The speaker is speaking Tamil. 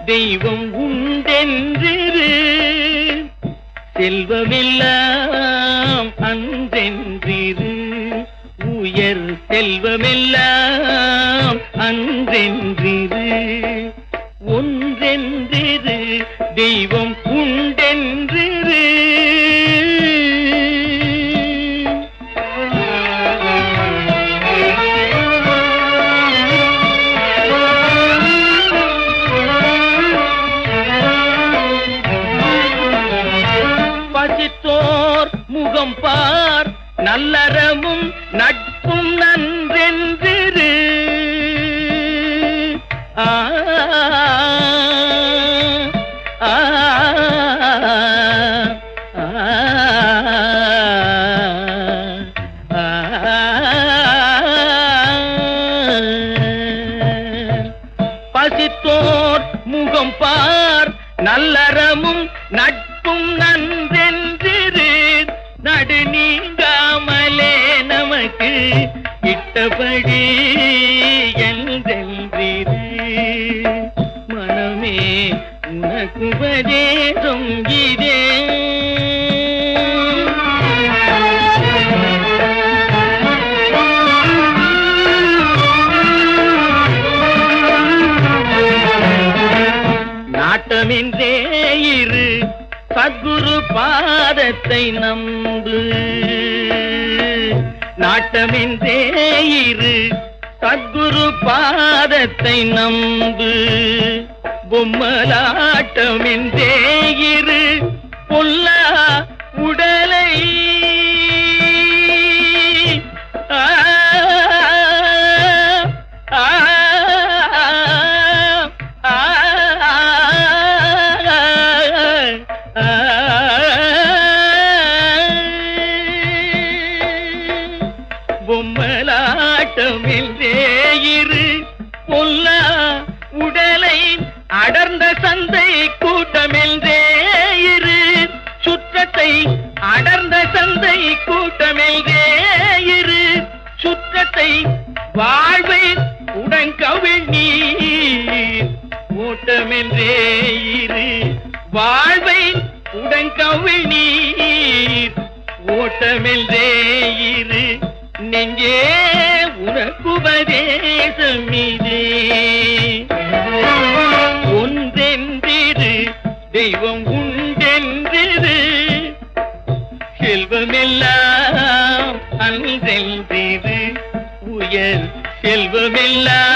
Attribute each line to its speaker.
Speaker 1: தெய்வம் உண்டென்றிரு செல்வமெல்லாம் அன்றென்றிரு உயர் செல்வமெல்லாம் அன்றென்றிரு ஒன்றென்றிரு தெய்வம் உண்டென்றிரு பசித்தோர் முகம் பார் நல்லறமும் நட்பும் நன்றென்றிரு ஆ ஆ, ஆ, ஆ. பசித்தோர் முகம் பார் நல்லறமும் நட்பும் நன்றென்றிரு நடு நீங்காமலே நமக்கு இட்டபடி என்றென்றிரு மனமே உனக்கு உபதேசம் இதே நாட்டமின்றே இரு சத்குரு பாதத்தை நம்பு நாட்டமின்றே இரு சத்குரு பாதத்தை நம்பு பொம்மலாட்டமின்றே இரு பொல்லா உடலை ஆ ஆ ஆ பொம்மலாட்டமின்றே இரு பொல்லா உடலை அடர்ந்த சந்தை கூட்டமென்றே இரு சுற்றத்தை அடர்ந்த சந்தை கூட்டமென்றே இரு சுற்றத்தை வாழ்வை உடன்கவிழ் நீர் ஓட்டமென்றே இரு வாழ்வை உடன்கவிழ் நீர் ஓட்டமென்றே இரு நெஞ்சே உனக்குபதேசம் இதே ஒன்றென்றிரு தெய்வம் உண்டென்றிரு செல்வமெல்லாம் அன்றென்றிரு உயர் செல்வமெல்லாம்